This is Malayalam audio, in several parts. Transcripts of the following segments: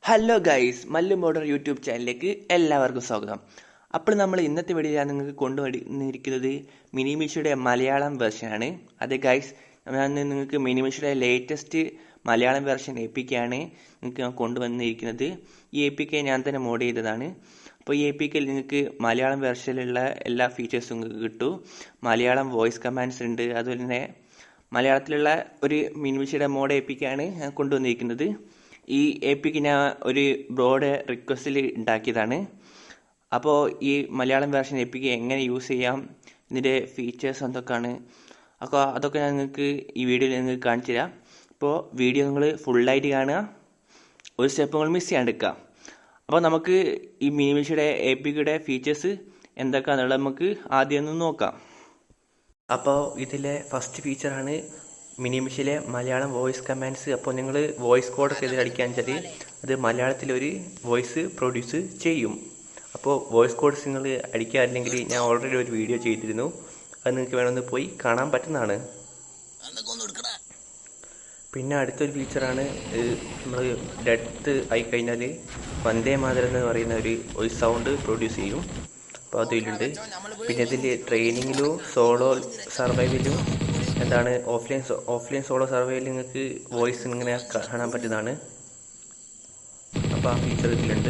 hello guys Mallu modder YouTube ചാനലിലേക്ക് എല്ലാവർക്കും സ്വാഗതം അപ്പോൾ നമ്മൾ ഇന്നത്തെ വീഡിയോ ഞാൻ നിങ്ങൾക്ക് കൊണ്ടുവന്നിരിക്കുന്നത് മിനിമിഷയുടെ മലയാളം വെർഷനാണ് അതെ ഗൈസ് ഞാൻ നിങ്ങൾക്ക് മിനിമിഷയുടെ ലേറ്റസ്റ്റ് മലയാളം വെർഷൻ എപ്പിക്കാണ് നിങ്ങൾക്ക് ഞാൻ കൊണ്ടുവന്നിരിക്കുന്നത് ഈ എപ്പിക്കെ ഞാൻ തന്നെ മോഡ് ചെയ്തതാണ് അപ്പോൾ ഈ എപ്പിക്കയിൽ നിങ്ങൾക്ക് മലയാളം വെർഷനിലുള്ള എല്ലാ ഫീച്ചേഴ്സും നിങ്ങൾക്ക് കിട്ടും മലയാളം വോയിസ് കമാൻഡ്സ് ഉണ്ട് അതുപോലെ തന്നെ മലയാളത്തിലുള്ള ഒരു മിനിമിഷയുടെ മോഡ് എപ്പിക്കാണ് ഞാൻ കൊണ്ടുവന്നിരിക്കുന്നത് ഈ എപ്പിക്ക് ഞാൻ ഒരു ബ്രോഡ് റിക്വസ്റ്റിൽ ഉണ്ടാക്കിയതാണ് അപ്പോൾ ഈ മലയാളം വേർഷൻ എപ്പിക്ക് എങ്ങനെ യൂസ് ചെയ്യാം ഇതിൻ്റെ ഫീച്ചേഴ്സ് എന്തൊക്കെയാണ് അപ്പോൾ അതൊക്കെ ഞാൻ നിങ്ങൾക്ക് ഈ വീഡിയോയിൽ നിങ്ങൾക്ക് കാണിച്ചു തരാം അപ്പോൾ വീഡിയോ നിങ്ങൾ ഫുള്ളായിട്ട് കാണുക ഒരു സ്റ്റെപ്പ് നിങ്ങൾ മിസ് ചെയ്യാണ്ടിരിക്കുക അപ്പോൾ നമുക്ക് ഈ മിനിമിഷയുടെ എപ്പിക്കയുടെ ഫീച്ചേഴ്സ് എന്തൊക്കെയാണെന്നുള്ളത് നമുക്ക് ആദ്യം ഒന്ന് നോക്കാം അപ്പോൾ ഇതിലെ ഫസ്റ്റ് ഫീച്ചറാണ് മിനിമിഷിലെ മലയാളം വോയിസ് കമാൻഡ്സ് അപ്പോൾ നിങ്ങൾ വോയിസ് കോഡൊക്കെ ഇതിൽ അടിക്കാൻ വെച്ചാൽ അത് മലയാളത്തിലൊരു വോയിസ് പ്രൊഡ്യൂസ് ചെയ്യും അപ്പോൾ വോയിസ് കോഡ്സ് നിങ്ങൾ അടിക്കാറില്ലെങ്കിൽ ഞാൻ ഓൾറെഡി ഒരു വീഡിയോ ചെയ്തിരുന്നു അത് നിങ്ങൾക്ക് വേണമെന്ന് പോയി കാണാൻ പറ്റുന്നതാണ് പിന്നെ അടുത്തൊരു ഫീച്ചറാണ് നമ്മൾ ഡെത്ത് ആയി കഴിഞ്ഞാൽ വന്ദേ മാതരം എന്ന് പറയുന്ന ഒരു ഒരു സൗണ്ട് പ്രൊഡ്യൂസ് ചെയ്യും അപ്പോൾ അതിലുണ്ട് പിന്നെ ഇതിൽ ട്രെയിനിങ്ങിലും സോളോ സർവൈവിലും എന്താണ് ഓഫ്ലൈൻ ഓഫ്ലൈൻ സോളോ സർവൈവിൽ നിങ്ങൾക്ക് വോയിസ് ഇങ്ങനെ കാണാൻ പറ്റുന്നതാണ് അപ്പോൾ ആ ഫീച്ചർ ഇതിലുണ്ട്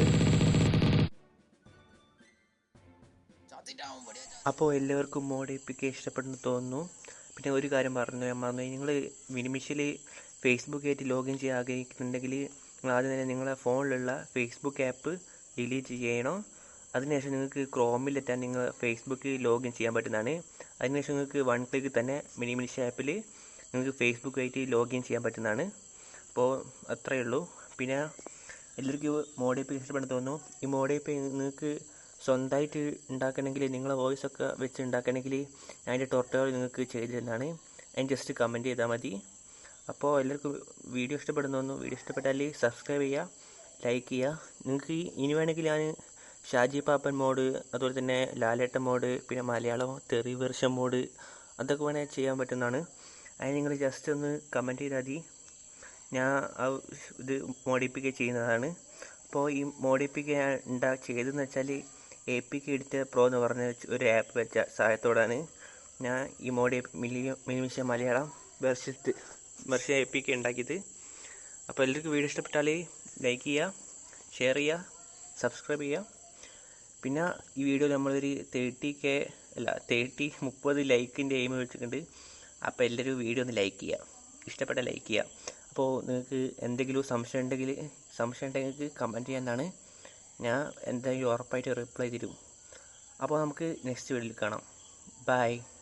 അപ്പോൾ എല്ലാവർക്കും മോഡ് എപ്പിക്ക് ഇഷ്ടപ്പെടുന്നു തോന്നുന്നു പിന്നെ ഒരു കാര്യം പറഞ്ഞു ഞാൻ പറഞ്ഞു നിങ്ങൾ മിനിമിഷിൽ ഫേസ്ബുക്ക് ആയിട്ട് ലോഗിൻ ചെയ്യാൻ ആഗ്രഹിക്കുന്നുണ്ടെങ്കിൽ നിങ്ങൾ ആദ്യം തന്നെ നിങ്ങളുടെ ഫോണിലുള്ള ഫേസ്ബുക്ക് ആപ്പ് ഡിലീറ്റ് ചെയ്യണം അതിനുശേഷം നിങ്ങൾക്ക് ക്രോമിലെത്താൻ നിങ്ങൾ ഫേസ്ബുക്ക് ലോഗിൻ ചെയ്യാൻ പറ്റുന്നതാണ് അതിനുശേഷം നിങ്ങൾക്ക് വൺ ക്ലിക്ക് തന്നെ മിനിമിനിഷ ആപ്പിൽ നിങ്ങൾക്ക് ഫേസ്ബുക്കായിട്ട് ലോഗിൻ ചെയ്യാൻ പറ്റുന്നതാണ് അപ്പോൾ അത്രയേ ഉള്ളൂ പിന്നെ എല്ലാവർക്കും മോഡ് ആപ്പ് ഇഷ്ടപ്പെടുന്നു തോന്നുന്നു ഈ മോഡ് ആപ്പ് നിങ്ങൾക്ക് സ്വന്തമായിട്ട് ഉണ്ടാക്കണമെങ്കിൽ നിങ്ങളെ വോയിസ് ഒക്കെ വെച്ച് ഉണ്ടാക്കണമെങ്കിൽ അതിൻ്റെ ടോട്ടോൾ നിങ്ങൾക്ക് ചെയ്തു തരുന്നതാണ് അതിന് ജസ്റ്റ് കമൻറ്റ് ചെയ്താൽ മതി അപ്പോൾ എല്ലാവർക്കും വീഡിയോ ഇഷ്ടപ്പെടുന്നു വീഡിയോ ഇഷ്ടപ്പെട്ടാൽ സബ്സ്ക്രൈബ് ചെയ്യുക ലൈക്ക് ചെയ്യുക നിങ്ങൾക്ക് ഇനി വേണമെങ്കിൽ ഞാൻ ഷാജി പാപ്പൻ മോഡ് അതുപോലെ തന്നെ ലാലേട്ടൻ മോഡ് പിന്നെ മലയാളം തെറി വെർഷൻ മോഡ് അതൊക്കെ വേണേൽ ചെയ്യാൻ പറ്റുന്നതാണ് അതിന് നിങ്ങൾ ജസ്റ്റ് ഒന്ന് കമൻറ്റ് ചെയ്താൽ മതി ഞാൻ ആ ഇത് മോഡിഫിക്ക ചെയ്യുന്നതാണ് അപ്പോൾ ഈ മോഡിഫിക്ക ഞാൻ ഉണ്ടാ ചെയ്തതെന്ന് വെച്ചാൽ A P K editor pro എന്ന് പറഞ്ഞ ഒരു ആപ്പ് വെച്ച സഹായത്തോടാണ് ഞാൻ ഈ മോഡി മിലിയ മിനിമിഷ Malayalam version version A P K ഉണ്ടാക്കിയത് അപ്പോൾ എല്ലാവർക്കും വീഡിയോ ഇഷ്ടപ്പെട്ടാൽ ലൈക്ക് ചെയ്യുക ഷെയർ ചെയ്യുക സബ്സ്ക്രൈബ് ചെയ്യുക പിന്നെ ഈ വീഡിയോ നമ്മളൊരു തേർട്ടി കെ അല്ല തേർട്ടി മുപ്പത് ലൈക്കിൻ്റെ എയിം വെച്ചിട്ടുണ്ട് അപ്പോൾ എല്ലാവരും വീഡിയോ ഒന്ന് ലൈക്ക് ചെയ്യുക ഇഷ്ടപ്പെട്ട ലൈക്ക് ചെയ്യുക അപ്പോൾ നിങ്ങൾക്ക് എന്തെങ്കിലും സംശയം ഉണ്ടെങ്കിൽ സംശയം ഉണ്ടെങ്കിൽ നിങ്ങൾക്ക് കമൻറ്റ് ചെയ്യാനാണ് ഞാൻ എന്തായാലും ഉറപ്പായിട്ട് റിപ്ലൈ തരും അപ്പോൾ നമുക്ക് നെക്സ്റ്റ് വീഡിയോയിൽ കാണാം ബൈ